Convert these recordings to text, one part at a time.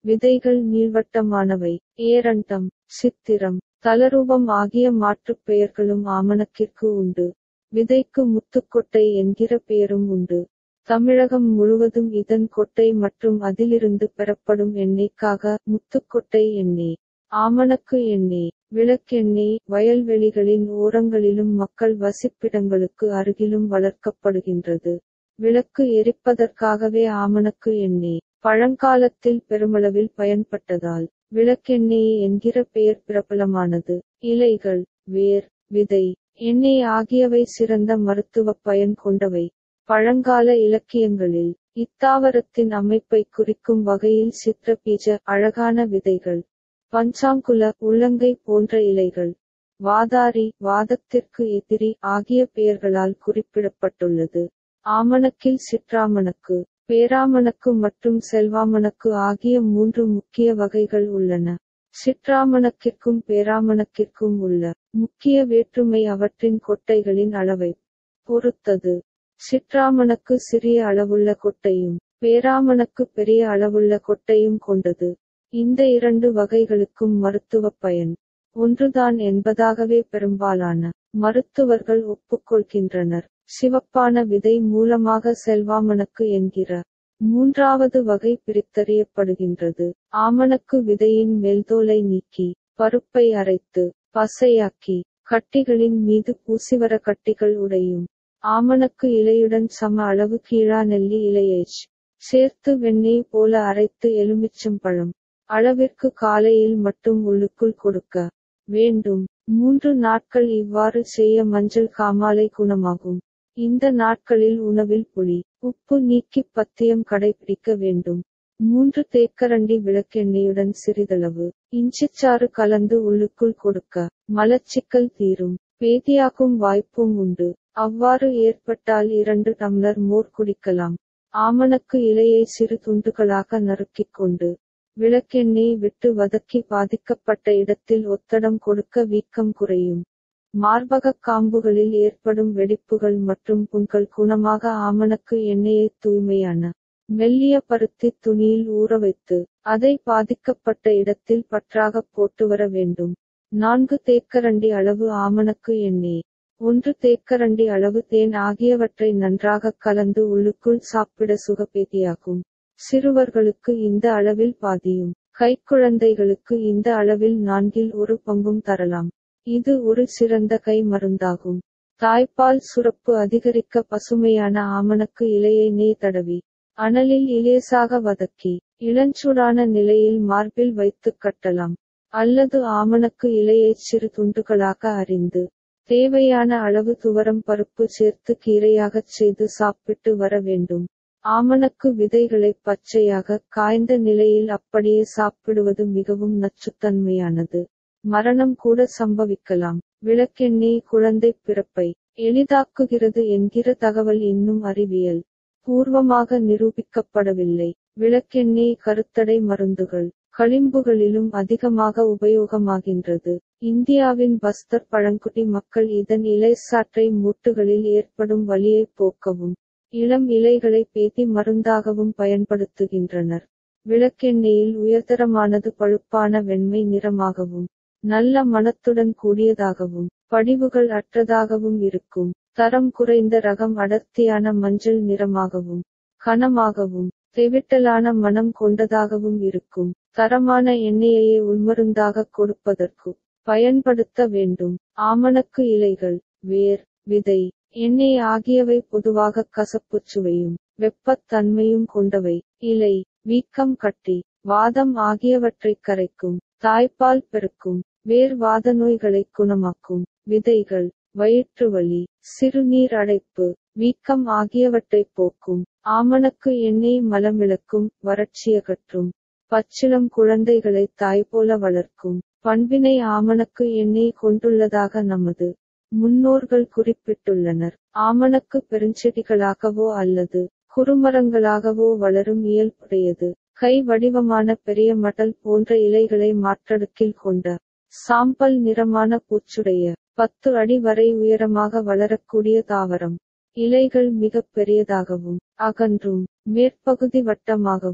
விதைகள் நீள்வட்டமானவை ஏரண்டம் சித்திரம் தலரூபம் ஆகிய மாற்றுப் பெயர்களும் ஆமணக்கிற்கு உண்டு விதைக்கு முத்துக்கொட்டை என்கிற பெயரும் உண்டு தமிழகம் முழுவதும் இதன் கொட்டை மற்றும் அதிலிருந்து பெறப்படும் எண்ணெய்க்காக முத்துக்கொட்டை எண்ணெய் ஆமணக்கு எண்ணெய் விளக்கெண்ணெய் வயல்வெளிகளின் ஓரங்களிலும் மக்கள் வசிப்பிடங்களுக்கு அருகிலும் வளர்க்கப்படுகின்றது விளக்கு எரிப்பதற்காகவே ஆமணக்கு எண்ணெய் பழங்காலத்தில் பெருமளவில் பயன்பட்டதால் விளக்கெண்ணெய் என்கிற பெயர் பிரபலமானது இலைகள் வேர் விதை எண்ணெய் ஆகியவை சிறந்த மருத்துவப் பயன் கொண்டவை பழங்கால இலக்கியங்களில் இத்தாவரத்தின் அமைப்பை குறிக்கும் வகையில் சித்திரபீஜ அழகான விதைகள் பஞ்சாங்குல உள்ளங்கை போன்ற இலைகள் வாதாரி வாதத்திற்கு எதிரி ஆகிய பெயர்களால் குறிப்பிடப்பட்டுள்ளது ஆமணக்கில் சிற்றாமணக்கு பேராமணக்கு மற்றும் செல்வாமணக்கு ஆகிய மூன்று முக்கிய வகைகள் உள்ளன சிற்றாமணக்கிற்கும் பேராமணக்கிற்கும் உள்ள முக்கிய வேற்றுமை அவற்றின் கொட்டைகளின் அளவை பொறுத்தது சிற்றாமணக்கு சிறிய அளவுள்ள கொட்டையும் பேராமணக்கு பெரிய அளவுள்ள கொட்டையும் கொண்டது இந்த இரண்டு வகைகளுக்கும் மருத்துவப் பயன் ஒன்றுதான் என்பதாகவே பெரும்பாலான மருத்துவர்கள் ஒப்புக்கொள்கின்றனர் சிவப்பான விதை மூலமாக செல்வாமணக்கு என்கிற மூன்றாவது வகை பிரித்தறியப்படுகின்றது ஆமணக்கு விதையின் மேல்தோலை நீக்கி பருப்பை அரைத்து பசையாக்கி கட்டிகளின் மீது பூசிவர கட்டிகள் உடையும் ஆமணக்கு இலையுடன் சம அளவு கீழா நெல்லி இலையைச் சேர்த்து வெண்ணெய் போல அரைத்து எலுமிச்சம்பழம் அளவிற்கு காலையில் மட்டும் உள்ளுக்குள் கொடுக்க வேண்டும் மூன்று நாட்கள் இவ்வாறு செய்ய மஞ்சள் காமாலை குணமாகும் இந்த நாட்களில் உணவில் புளி உப்பு நீக்கி பத்தியம் கடைபிடிக்க வேண்டும் மூன்று தேக்கரண்டி விளக்கெண்ணெயுடன் சிறிதளவு இஞ்சிச்சாறு கலந்து உள்ளுக்குள் கொடுக்க மலச்சிக்கல் தீரும் பேதியாக்கும் வாய்ப்பும் உண்டு அவ்வாறு ஏற்பட்டால் இரண்டு டம்ளர் மோர் குடிக்கலாம் ஆமணக்கு இலையை சிறு துண்டுகளாக நறுக்கிக் கொண்டு விளக்கெண்ணெய் விட்டு வதக்கி பாதிக்கப்பட்ட இடத்தில் ஒத்தடம் கொடுக்க வீக்கம் குறையும் மார்பகக் காம்புகளில் ஏற்படும் வெடிப்புகள் மற்றும் புண்கள் குணமாக ஆமணக்கு எண்ணெயை தூய்மையான மெல்லிய பருத்தி துணியில் ஊற வைத்து அதை பாதிக்கப்பட்ட இடத்தில் பற்றாகப் போட்டு வர வேண்டும் நான்கு தேக்கரண்டி அளவு ஆமணக்கு எண்ணெய் ஒன்று தேக்கரண்டி அளவு தேன் ஆகியவற்றை நன்றாகக் கலந்து உள்ளுக்குள் சாப்பிட சுகபேதியாகும் சிறுவர்களுக்கு இந்த அளவில் பாதியும் கைக்குழந்தைகளுக்கு இந்த அளவில் நான்கில் ஒரு பங்கும் தரலாம் இது ஒரு சிறந்த கை மருந்தாகும் தாய்ப்பால் சுரப்பு அதிகரிக்க பசுமையான ஆமணக்கு இலையை நெய் தடவி அனலில் இலேசாக வதக்கி இளஞ்சூடான நிலையில் மார்பில் வைத்து கட்டலாம் அல்லது ஆமணக்கு இலையைச் சிறு துண்டுகளாக அறிந்து தேவையான அளவு துவரம் பருப்பு சேர்த்து கீரையாகச் செய்து சாப்பிட்டு வர வேண்டும் ஆமணக்கு விதைகளை பச்சையாக காய்ந்த நிலையில் அப்படியே சாப்பிடுவது மிகவும் நச்சுத்தன்மையானது மரணம் கூட சம்பவிக்கலாம் விளக்கெண்ணெய் குழந்தை பிறப்பை எளிதாக்குகிறது என்கிற தகவல் இன்னும் அறிவியல் பூர்வமாக நிரூபிக்கப்படவில்லை விளக்கெண்ணெய் கருத்தடை மருந்துகள் களிம்புகளிலும் அதிகமாக உபயோகமாகின்றது இந்தியாவின் பஸ்தர் பழங்குடி மக்கள் இதன் இலைசாற்றை மூட்டுகளில் ஏற்படும் வலியை போக்கவும் இளம் இலைகளை பேதி மருந்தாகவும் பயன்படுத்துகின்றனர் விளக்கெண்ணெயில் உயர்தரமானது பழுப்பான வெண்மை நிறமாகவும் நல்ல மணத்துடன் கூடியதாகவும் படிவுகள் அற்றதாகவும் இருக்கும் தரம் குறைந்த ரகம் அடர்த்தியான மஞ்சள் நிறமாகவும் கனமாகவும் தெவிட்டலான மனம் கொண்டதாகவும் இருக்கும் தரமான எண்ணெயையே உள்மருந்தாக கொடுப்பதற்கு பயன்படுத்த வேண்டும் ஆமணக்கு இலைகள் வேர் விதை எண்ணெய் ஆகியவை பொதுவாக கசப்புச் சுவையும் வெப்பத்தன்மையும் கொண்டவை இலை வீக்கம் கட்டி வாதம் ஆகியவற்றைக் கரைக்கும் தாய்ப்பால் பெருக்கும் வேர் வாத நோய்களை குணமாக்கும் விதைகள் வயிற்று வலி சிறுநீர் அடைப்பு வீக்கம் ஆகியவற்றைப் போக்கும் ஆமணக்கு எண்ணெய் மலமிளக்கும் வறட்சியகற்றும் பச்சிளம் குழந்தைகளை தாய் போல வளர்க்கும் பண்பினை ஆமணக்கு எண்ணெய் கொண்டுள்ளதாக நமது முன்னோர்கள் குறிப்பிட்டுள்ளனர் ஆமணக்கு பெருஞ்செடிகளாகவோ அல்லது குறுமரங்களாகவோ வளரும் இயல்புடையது கை வடிவமான பெரிய மடல் போன்ற இலைகளை மாற்றடுக்கில் கொண்ட சாம்பல் நிறமான பூச்சுடைய பத்து அடி வரை உயரமாக வளரக்கூடிய தாவரம் இலைகள் மிகப் பெரியதாகவும் அகன்றும் மேற்பகுதி வட்டமாகவும்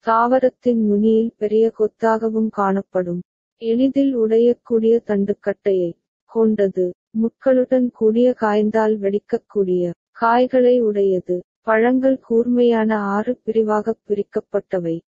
தாவரத்தின் நுனியில் பெரிய கொத்தாகவும் காணப்படும் எளிதில் உடையக்கூடிய தண்டுக்கட்டையை கொண்டது முட்களுடன் கூடிய காய்ந்தால் வெடிக்கக்கூடிய காய்களை உடையது பழங்கள் கூர்மையான ஆறு பிரிவாகப் பிரிக்கப்பட்டவை